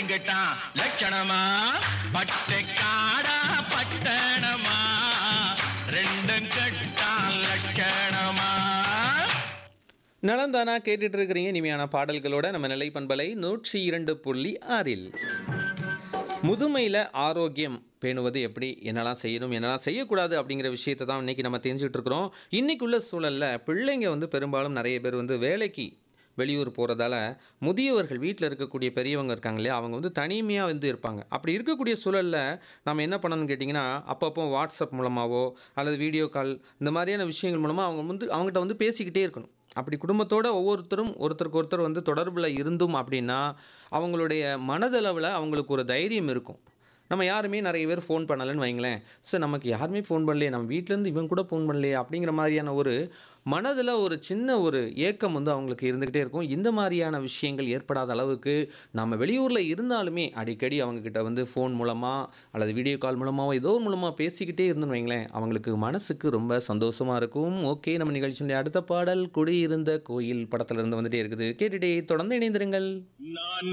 ரெண்டும் கெட்டான் லட்சணமா பட்டை காடா பட்டணமா ரெண்டும் கெட்டான் லட்சணமா நலந்தானா கேட்டுட்டு இருக்கிறீங்க இனிமையான பாடல்களோட நம்ம நிலை பண்பலை நூற்றி இரண்டு புள்ளி ஆறில் முதுமையில் ஆரோக்கியம் பேணுவது எப்படி என்னெல்லாம் செய்யணும் என்னெல்லாம் செய்யக்கூடாது அப்படிங்கிற விஷயத்தை தான் இன்றைக்கி நம்ம தெரிஞ்சுட்டு இருக்கிறோம் இன்றைக்குள்ள சூழலில் பிள்ளைங்க வந்து பெரும்பாலும் நிறைய பேர் வந்து வேலைக்கு வெளியூர் போகிறதால முதியவர்கள் வீட்டில் இருக்கக்கூடிய பெரியவங்க இருக்காங்க இல்லையா அவங்க வந்து தனிமையாக வந்து இருப்பாங்க அப்படி இருக்கக்கூடிய சூழலில் நம்ம என்ன பண்ணணும்னு கேட்டிங்கன்னா அப்பப்போ வாட்ஸ்அப் மூலமாகவோ அல்லது வீடியோ கால் இந்த மாதிரியான விஷயங்கள் மூலமாக அவங்க வந்து அவங்ககிட்ட வந்து பேசிக்கிட்டே இருக்கணும் அப்படி குடும்பத்தோட ஒவ்வொருத்தரும் ஒருத்தருக்கு ஒருத்தர் வந்து தொடர்பில் இருந்தும் அப்படின்னா அவங்களுடைய மனதளவில் அவங்களுக்கு ஒரு தைரியம் இருக்கும் நம்ம யாருமே நிறைய பேர் ஃபோன் பண்ணலைன்னு வைங்களேன் சார் நமக்கு யாருமே ஃபோன் பண்ணலையே நம்ம வீட்டிலேருந்து இவன் கூட ஃபோன் பண்ணலையே அப்படிங்கிற மாதிரியான ஒரு மனதில் ஒரு சின்ன ஒரு ஏக்கம் வந்து அவங்களுக்கு இருந்துக்கிட்டே இருக்கும் இந்த மாதிரியான விஷயங்கள் ஏற்படாத அளவுக்கு நம்ம வெளியூரில் இருந்தாலுமே அடிக்கடி அவங்கக்கிட்ட வந்து ஃபோன் மூலமாக அல்லது வீடியோ கால் மூலமாகவோ ஏதோ ஒரு மூலமாக பேசிக்கிட்டே இருந்துன்னு வைங்களேன் அவங்களுக்கு மனசுக்கு ரொம்ப சந்தோஷமாக இருக்கும் ஓகே நம்ம நிகழ்ச்சியுடைய அடுத்த பாடல் குடியிருந்த கோயில் படத்துல இருந்து வந்துட்டே இருக்குது கேட்டுட்டே தொடர்ந்து இணைந்திருங்கள் நான்